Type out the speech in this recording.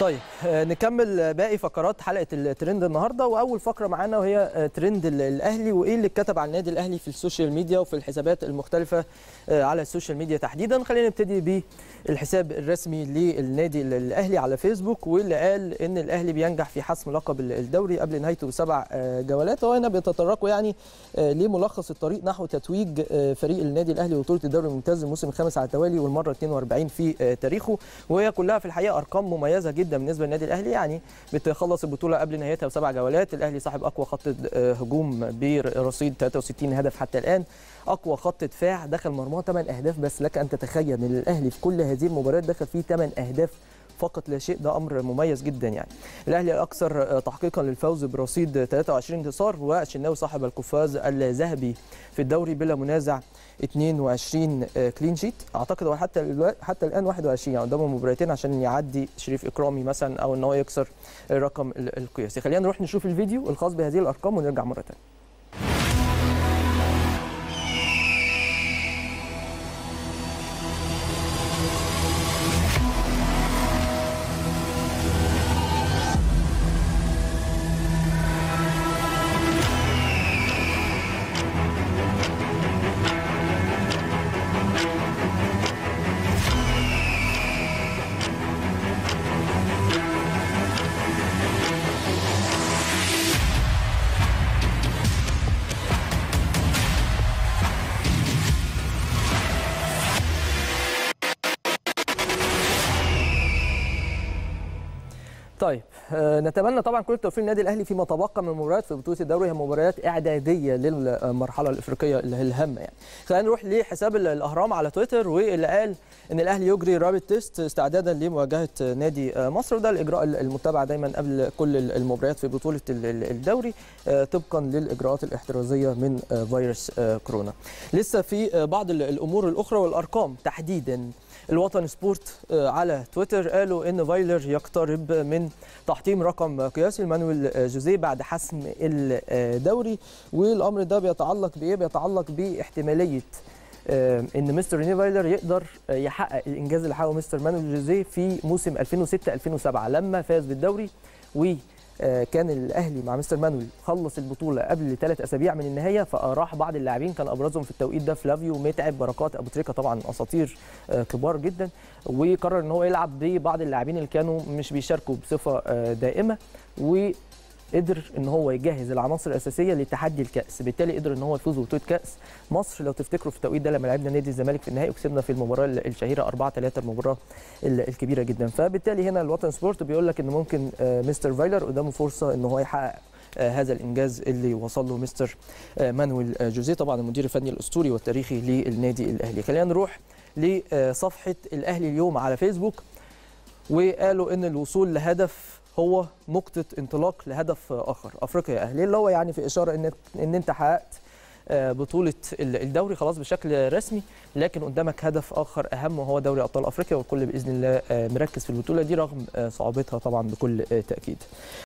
طيب آه، نكمل باقي فقرات حلقه الترند النهارده واول فقره معانا وهي آه، ترند ال- الاهلي وايه اللي اتكتب عن النادي الاهلي في السوشيال ميديا وفي الحسابات المختلفه آه، على السوشيال ميديا تحديدا خلينا نبتدي بالحساب الرسمي للنادي ال- الاهلي على فيسبوك واللي قال ان الاهلي بينجح في حسم لقب ال- الدوري قبل نهايته بسبع آه، جولات وهنا بيتطرقوا يعني آه، لملخص الطريق نحو تتويج آه، فريق النادي الاهلي ببطوله الدوري الممتاز الموسم الخامس على التوالي والمره 42 في آه، تاريخه وهي كلها في الحقيقه ارقام مميزه جدا بالنسبه للنادي الاهلي يعني بتخلص البطوله قبل نهايتها بسبع جولات الاهلي صاحب اقوى خط آه، هجوم برصيد 63 هدف حتى الان اقوى خط دفاع دخل مرماه 8 اهداف بس لك ان تتخيل ان الاهلي في كل هذه المباريات دخل فيه 8 اهداف فقط لا شيء ده امر مميز جدا يعني الاهلي الاكثر آه، تحقيقا للفوز برصيد 23 انتصار والشناوي صاحب القفاز الذهبي في الدوري بلا منازع 22 آه، كلين شيت اعتقد هو حتى الوقت حتى الان 21 يعني قدامه مباراتين عشان يعدي شريف اكرامي مثلا او ان هو يكسر الرقم ال- القياسي خلينا نروح نشوف الفيديو الخاص بهذه الارقام ونرجع مره ثانيه طيب آه، نتمنى طبعا كل التوفيق للنادي الاهلي فيما تبقى من المباريات في بطوله الدوري هي مباريات اعداديه للمرحله الافريقيه الهامه يعني خلينا نروح لحساب ال- الاهرام على تويتر واللي قال ان الاهلي يجري رابط تيست استعدادا لمواجهه نادي آه، مصر وده الاجراء المتبع دايما قبل كل المباريات في بطوله ال- ال- الدوري آه، طبقا للاجراءات الاحترازيه من آه، فيروس آه، كورونا لسه في آه، بعض ال- الامور الاخرى والارقام تحديدا الوطن سبورت آه، على تويتر قالوا ان فايلر يقترب من تحطيم رقم قياسي لمانويل آه، جوزيه بعد حسم الدوري والامر ده بيتعلق بايه بيتعلق باحتماليه آه، ان مستر ريني فايلر يقدر آه، يحقق الانجاز اللي حققه مستر مانويل جوزيه في موسم 2006 2007 لما فاز بالدوري و آه، كان الاهلي مع مستر مانويل خلص البطوله قبل ثلاث اسابيع من النهايه فراح بعض اللاعبين كان ابرزهم في التوقيت ده فلافيو متعب بركات ابو تريكه طبعا اساطير آه، كبار جدا وقرر ان هو يلعب ببعض اللاعبين اللي كانوا مش بيشاركوا بصفه آه، دائمه وقدر ان هو يجهز العناصر الاساسيه لتحدي الكاس بالتالي قدر ان هو يفوز ببطوله كاس مصر لو تفتكروا في التوقيت ده لما لعبنا نادي الزمالك في النهائي وكسبنا في المباراه الشهيره 4 3 المباراه ال- الكبيره جدا فبالتالي هنا الوطن سبورت بيقول لك ان ممكن آه، مستر فايلر قدامه فرصه ان هو يحقق آه، هذا الانجاز اللي وصل له مستر آه، مانويل آه، جوزيه طبعا المدير الفني الاسطوري والتاريخي للنادي الاهلي خلينا نروح لصفحه الاهلي اليوم على فيسبوك وقالوا ان الوصول لهدف هو نقطه انطلاق لهدف اخر افريقيا يا اهلي اللي هو يعني في اشاره ان ان انت حققت آه، بطوله ال- الدوري خلاص بشكل رسمي لكن قدامك هدف اخر اهم وهو دوري ابطال افريقيا والكل باذن الله آه، مركز في البطوله دي رغم آه، صعوبتها طبعا بكل آه، تاكيد